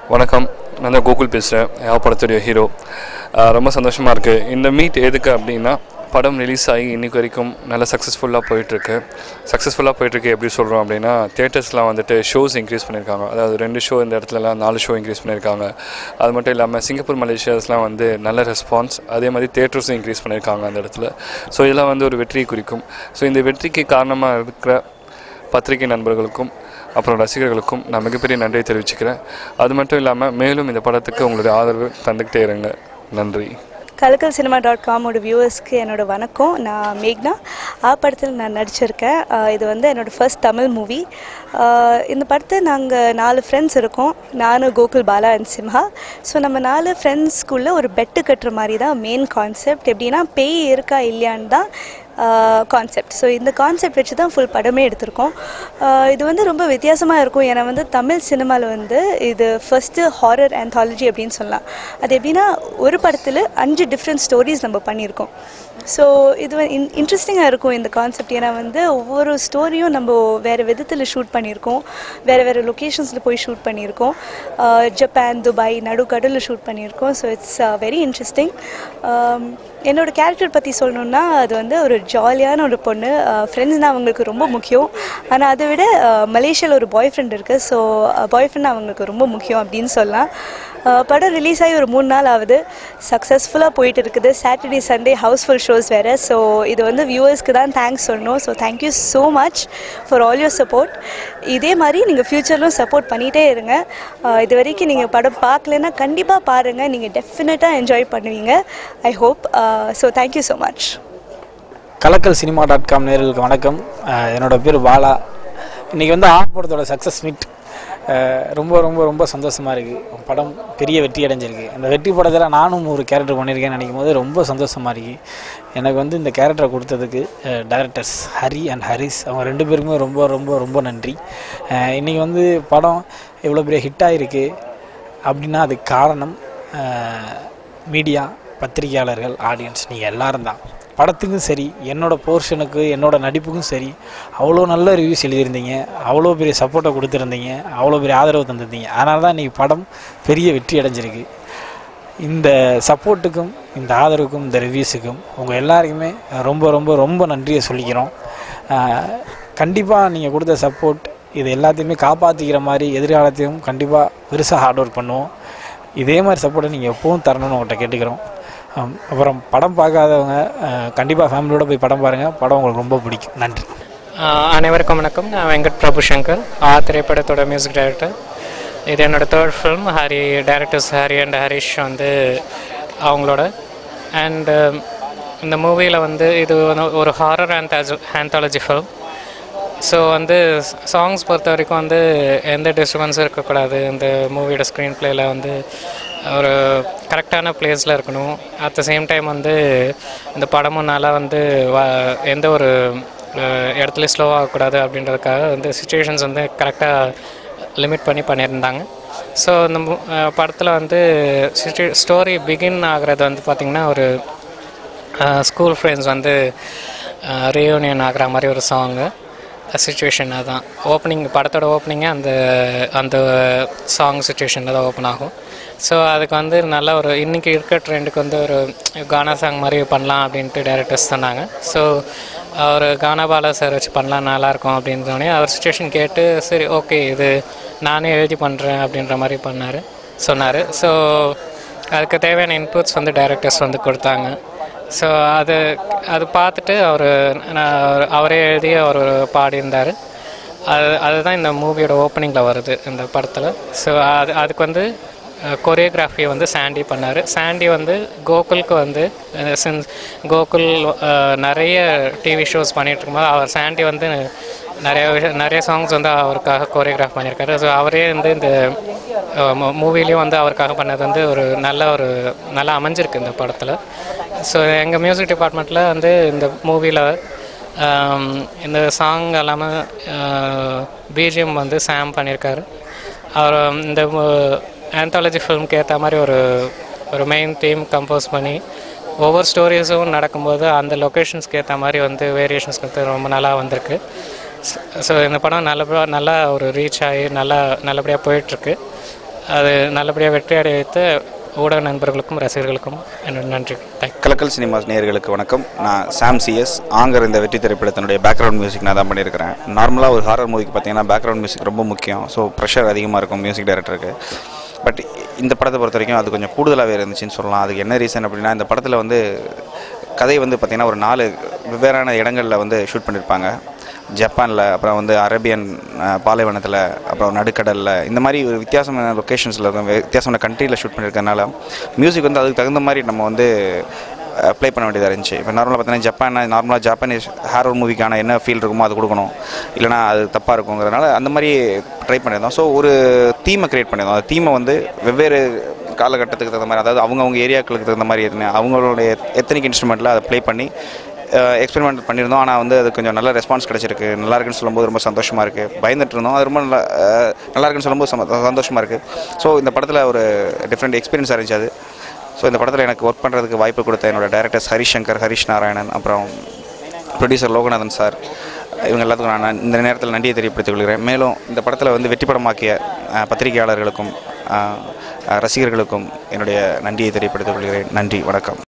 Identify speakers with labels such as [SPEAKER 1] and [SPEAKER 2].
[SPEAKER 1] வணக்கம் நான் தான் கோகுல் பேசுகிறேன் என் படத்துடைய ஹீரோ ரொம்ப சந்தோஷமாக இருக்குது இந்த மீட் எதுக்கு அப்படின்னா படம் ரிலீஸ் ஆகி இன்னைக்கு வரைக்கும் நல்ல சக்ஸஸ்ஃபுல்லாக போயிட்டுருக்கு சக்ஸஸ்ஃபுல்லாக போயிட்டுருக்கு எப்படி சொல்கிறோம் அப்படின்னா தேட்டர்ஸ்லாம் வந்துட்டு ஷோஸ் இன்க்ரீஸ் பண்ணியிருக்காங்க அதாவது ரெண்டு ஷோ இந்த இடத்துலலாம் நாலு ஷோ இன்க்ரீஸ் பண்ணியிருக்காங்க அது மட்டும் இல்லாமல் சிங்கப்பூர் மலேசியாஸ்லாம் வந்து நல்ல ரெஸ்பான்ஸ் அதே மாதிரி தேட்டர்ஸும் இன்க்ரீஸ் பண்ணியிருக்காங்க அந்த இடத்துல ஸோ இதெல்லாம் வந்து ஒரு வெற்றியை குறிக்கும் ஸோ இந்த வெற்றிக்கு காரணமாக இருக்கிற பத்திரிகை நண்பர்களுக்கும் அப்புறம் ரசிகர்களுக்கும் நான் மிகப்பெரிய நன்றியை தெரிவிச்சுக்கிறேன் அது மட்டும் இல்லாமல் மேலும் இந்த படத்துக்கு உங்களுடைய ஆதரவு தந்துக்கிட்டே இருங்க நன்றி
[SPEAKER 2] கலக்கல் சினிமா டாட் காமோட வியூவர்ஸ்க்கு என்னோட வணக்கம் நான் மேக்னா ஆ படத்தில் நான் நடிச்சிருக்கேன் ஆஹ் இது வந்து என்னோட ஃபர்ஸ்ட் தமிழ் மூவி இந்த படத்தை நாங்கள் நாலு ஃப்ரெண்ட்ஸ் இருக்கோம் நானும் கோகுல் பாலா அண்ட் சிம்ஹா ஸோ நம்ம நாலு ஃப்ரெண்ட்ஸ்குள்ளே ஒரு பெட்டு கட்டுற மாதிரி தான் மெயின் கான்செப்ட் எப்படின்னா பேய் இருக்கா இல்லையான்னு தான் கான்செப்ட் ஸோ இந்த கான்செப்ட் வச்சு தான் ஃபுல் படமே எடுத்திருக்கோம் ஆஹ் இது வந்து ரொம்ப வித்தியாசமாக இருக்கும் ஏன்னா வந்து தமிழ் சினிமாவில் வந்து இது ஃபஸ்ட்டு ஹாரர் ஆந்தாலஜி அப்படின்னு சொல்லலாம் அது எப்படின்னா ஒரு படத்தில் அஞ்சு டிஃப்ரெண்ட் ஸ்டோரிஸ் நம்ம பண்ணியிருக்கோம் ஸோ இது இன் இன்ட்ரெஸ்டிங்காக இருக்கும் இந்த கான்செப்ட் ஏன்னா வந்து ஒவ்வொரு ஸ்டோரியும் நம்ம வேறு விதத்தில் ஷூட் பண்ணியிருக்கோம் வேறு வேறு லொக்கேஷன்ஸில் போய் ஷூட் பண்ணியிருக்கோம் ஆஹ் ஜப்பான் துபாய் நடுக்கடலில் ஷூட் பண்ணியிருக்கோம் ஸோ இட்ஸ் வெரி இன்ட்ரெஸ்டிங் என்னோட கேரக்டர் பற்றி சொல்லணுன்னா அது வந்து ஒரு ஜாலியான ஒரு பொண்ணு ஃப்ரெண்ட்ஸ்னால் அவங்களுக்கு ரொம்ப முக்கியம் ஆனால் அதை விட மலேசியாவில் ஒரு பாய் ஃப்ரெண்ட் இருக்குது ஸோ பாய் ஃப்ரெண்ட் அவங்களுக்கு ரொம்ப முக்கியம் அப்படின்னு சொல்லலாம் அஹ் படம் ரிலீஸ் ஆகி ஒரு மூணு நாள் ஆகுது சக்ஸஸ்ஃபுல்லாக போயிட்டு இருக்குது சாட்டர்டே சண்டே ஹவுஸ்ஃபுல் ஷோஸ் வேறு ஸோ இது வந்து வியூவர்ஸ்க்கு தான் தேங்க்ஸ் சொல்லணும் so thank you so much for all your support இதே மாதிரி நீங்கள் ஃப்யூச்சர்லும் சப்போர்ட் பண்ணிகிட்டே இருங்க அஹ் இது வரைக்கும் நீங்கள் படம் பார்க்கலன்னா கண்டிப்பாக பாருங்கள் நீங்கள் டெஃபினட்டாக என்ஜாய் பண்ணுவீங்க I hope so thank you so much
[SPEAKER 3] Kalakkal cinema dot com நேர்களுக்கு வணக்கம் அஹ் என்னோட பேர் பாலா இன்றைக்கி வந்து ஆ படத்தோட சக்ஸஸ் மீட் ரொம்ப ரொம்ப ரொம்ப சந்தோஷமாக இருக்குது படம் பெரிய வெற்றி அடைஞ்சிருக்கு அந்த வெற்றி படத்தில் நானும் ஒரு கேரக்டர் பண்ணியிருக்கேன்னு நினைக்கும் போது ரொம்ப சந்தோஷமாக இருக்குது எனக்கு வந்து இந்த கேரக்டரை கொடுத்ததுக்கு டைரக்டர்ஸ் ஹரி அண்ட் ஹரிஸ் அவங்க ரெண்டு பேருக்குமே ரொம்ப ரொம்ப ரொம்ப நன்றி இன்றைக்கி வந்து படம் எவ்வளோ பெரிய ஹிட் ஆகிருக்கு அப்படின்னா அதுக்கு காரணம் மீடியா பத்திரிகையாளர்கள் ஆடியன்ஸ் நீங்கள் எல்லாரும் தான் படத்துக்கும் சரி என்னோடய போர்ஷனுக்கு என்னோடய நடிப்புக்கும் சரி அவ்வளோ நல்ல ரிவ்யூஸ் எழுதியிருந்தீங்க அவ்வளோ பெரிய சப்போர்ட்டை கொடுத்துருந்தீங்க அவ்வளோ பெரிய ஆதரவு தந்திருந்தீங்க அதனால தான் இன்றைக்கி படம் பெரிய வெற்றி அடைஞ்சிருக்கு இந்த சப்போர்ட்டுக்கும் இந்த ஆதரவுக்கும் இந்த ரிவ்யூஸுக்கும் உங்கள் எல்லாருக்குமே ரொம்ப ரொம்ப ரொம்ப நன்றியை சொல்லிக்கிறோம் கண்டிப்பாக நீங்கள் கொடுத்த சப்போர்ட் இது எல்லாத்தையுமே காப்பாற்றிக்கிற மாதிரி எதிர்காலத்தையும் கண்டிப்பாக பெருசாக ஹார்ட் ஒர்க் பண்ணுவோம் இதே மாதிரி சப்போர்ட்டை நீங்கள் எப்பவும் தரணும்னு உங்கள்கிட்ட கேட்டுக்கிறோம் ஆம், அப்புறம் படம் பார்க்காதவங்க கண்டிப்பாக ஃபேமிலியோட போய் படம் பாருங்கள் படம் உங்களுக்கு ரொம்ப பிடிக்கும் நன்றி
[SPEAKER 4] ஆஹ் அனைவருக்கும் வணக்கம் நான் வெங்கட் பிரபு சங்கர் ஆ திரைப்படத்தோட மியூசிக் டைரக்டர் இது என்னோட third film Hari directors Hari and Harish வந்து அவங்களோட அண்டு இந்த மூவியில் வந்து இது வந்து ஒரு ஹாரர் ஆந்தாலஜி ஃபிலிம் ஸோ வந்து சாங்ஸ் பொறுத்த வரைக்கும் வந்து எந்த டிஸ்டர்பன்ஸும் இருக்கக்கூடாது இந்த மூவியோட ஸ்க்ரீன் பிளேயில் வந்து ஒரு கரெக்டான பிளேஸில் இருக்கணும் அட் த சேம் டைம் வந்து இந்த படமும் நல்லா வந்து வ- எந்த ஒரு அஹ், இடத்துலையும் ஸ்லோ ஆகக்கூடாது அப்படின்றதுக்காக வந்து சுச்சுவேஷன்ஸ் வந்து கரெக்டாக லிமிட் பண்ணி பண்ணியிருந்தாங்க ஸோ இந்த படத்தில் வந்து ஸ்டோரி பிகின் ஆகிறது வந்து பார்த்திங்கன்னா ஒரு ஸ்கூல் ஃப்ரெண்ட்ஸ் வந்து ரீயூனியன் ஆகிற மாதிரி ஒரு சாங்கு சுச்சுவேஷன் அதான் ஓப்பனிங் படத்தோட ஓப்பனிங்கே அந்த அந்த சாங் சுச்சுவேஷனில் தான் ஓப்பன் ஆகும் ஸோ அதுக்கு வந்து நல்ல ஒரு இன்றைக்கி இருக்க ட்ரெண்டுக்கு வந்து ஒரு கானா சாங் மாதிரி பண்ணலாம் அப்படின்ட்டு டேரக்டர்ஸ் சொன்னாங்க ஸோ அவர் கானா பாலா சார் வச்சு பண்ணலாம் நல்லாயிருக்கும் அப்படின்றோடனே அவர் சுச்சுவேஷன் கேட்டு சரி ஓகே இது நானே எழுதி பண்ணுறேன் அப்படின்ற மாதிரி பண்ணார் சொன்னார் ஸோ அதுக்கு தேவையான இன்புட்ஸ் வந்து டைரக்டர்ஸ் வந்து கொடுத்தாங்க ஸோ அது அது பார்த்துட்டு அவர் அவரே எழுதி அவர் பாடியிருந்தார் அது அதுதான் இந்த மூவியோட ஓப்பனிங்கில் வருது இந்த படத்தில் ஸோ அது அதுக்கு வந்து கொரியோகிராஃபி வந்து சாண்டி பண்ணார் சாண்டி வந்து கோகுலுக்கு வந்து சின்ஸ் கோகுல் அஹ், நிறைய டிவி ஷோஸ் பண்ணிட்டு இருக்கும்போது அவர் சாண்டி வந்து நிறைய விஷயம் நிறைய சாங்ஸ் வந்து அவருக்காக கோரியோகிராஃப் பண்ணியிருக்காரு ஸோ அவரே வந்து இந்த மூவிலையும் வந்து அவருக்காக பண்ணது வந்து ஒரு நல்ல ஒரு நல்லா அமைஞ்சிருக்கு இந்த படத்தில் ஸோ எங்கள் மியூசிக் டிபார்ட்மெண்ட்டில் வந்து இந்த மூவியில் இந்த சாங் எல்லாமே பிஜிஎம் வந்து சாம் பண்ணியிருக்காரு அவர் இந்த ஆந்தாலஜி ஃபிலிம்க்கு ஏற்ற மாதிரி ஒரு ஒரு மெயின் தீம் கம்போஸ் பண்ணி ஒவ்வொரு ஸ்டோரிஸும் நடக்கும்போது அந்த லொக்கேஷன்ஸ்க்கு ஏற்ற மாதிரி வந்து வேரியேஷன்ஸ் வந்து ரொம்ப நல்லா வந்திருக்கு ஸோ இந்த படம் நல்லபடியாக நல்லா ஒரு ரீச் ஆகி நல்லா நல்லபடியாக போயிட்டுருக்கு அது நல்லபடியாக வெற்றி அடைய வைத்த ஊடக நண்பர்களுக்கும் ரசிகர்களுக்கும் என்னோட நன்றி தேங்க்
[SPEAKER 5] கலக்கல் சினிமாஸ் நேயர்களுக்கு வணக்கம் நான் சாம் சிஎஸ் ஆங்கர் இந்த வெற்றி திரைப்படத்தினுடைய பேக்ரவுண்ட் மியூசிக் நான் தான் பண்ணியிருக்கிறேன் நார்மலாக ஒரு ஹாரர் மூவிக்கு பார்த்தீங்கன்னா பேக்ரவுண்ட் மியூசிக் ரொம்ப முக்கியம் ஸோ ப்ரெஷர் அதிகமாக இருக்கும் மியூசிக் டைரக்டருக்கு பட் இந்த படத்தை பொறுத்த வரைக்கும் அது கொஞ்சம் கூடுதலாகவே இருந்துச்சுன்னு சொல்லலாம் அதுக்கு என்ன ரீசன் அப்படின்னா இந்த படத்தில் வந்து கதை வந்து பார்த்திங்கன்னா ஒரு நாலு வெவ்வேறான இடங்களில் வந்து ஷூட் பண்ணியிருப்பாங்க ஜப்பானில் அப்புறம் வந்து அரேபியன் அஹ், பாலைவனத்தில் அப்புறம் நடுக்கடலில் இந்த மாதிரி ஒரு வித்தியாசமான லொக்கேஷன்ஸில் வித்தியாசமான கண்ட்ரியில் ஷூட் பண்ணியிருக்கனால மியூசிக் வந்து அதுக்கு தகுந்த மாதிரி நம்ம வந்து ப்ளே பண்ண வேண்டியதாக இருந்துச்சு இப்போ நார்மலாக பார்த்தீங்கன்னா ஜப்பான் நார்மலாக ஜப்பானீஸ் ஹாரர் மூவிக்கான என்ன ஃபீல் இருக்குமோ அது கொடுக்கணும் இல்லைனா அது தப்பாக இருக்குங்கிறதுனால அந்த மாதிரி ட்ரை பண்ணியிருந்தோம் ஸோ ஒரு தீமை க்ரியேட் பண்ணியிருந்தோம் அந்த தீமை வந்து வெவ்வேறு காலகட்டத்துக்கு தகுந்த மாதிரி அதாவது அவங்கவுங்க ஏரியாக்களுக்கு தகுந்த மாதிரி எத்தனை அவங்களுடைய எத்தனிக் இன்ஸ்ட்ருமெண்ட்டில் அதை ப்ளே பண்ணி எக்ஸ்பெரிமெண்ட் பண்ணியிருந்தோம் ஆனால் வந்து அது கொஞ்சம் நல்ல ரெஸ்பான்ஸ் கிடச்சிருக்கு நல்லா இருக்குன்னு சொல்லும்போது ரொம்ப சந்தோஷமாக இருக்குது பயந்துட்டு இருந்தோம் அது ரொம்ப நல்லா அஹ், நல்லா இருக்குன்னு சொல்லும்போது சம- சந்தோஷமாக இருக்குது ஸோ இந்த படத்தில் ஒரு டிஃப்ரெண்ட் எக்ஸ்பீரியன்ஸ் இருந்துச்சு அது ஸோ இந்த படத்தில் எனக்கு ஒர்க் பண்ணுறதுக்கு வாய்ப்பு கொடுத்த என்னோட டேரக்டர்ஸ் ஹரிஷ் சங்கர் ஹரிஷ் நாராயணன் அப்புறம் ப்ரொடியூசர் லோகநாதன் சார் இவங்க எல்லாத்துக்கும் நான் இந்த நேரத்தில் நன்றியை தெரியப்படுத்திக் கொள்கிறேன் மேலும் இந்த படத்தில் வந்து வெற்றி படமாக்கிய அஹ், பத்திரிகையாளர்களுக்கும் அஹ், அஹ், ரசிகர்களுக்கும் என்னுடைய நன்றியை தெரியப்படுத்திக் கொள்கிறேன் நன்றி வணக்கம்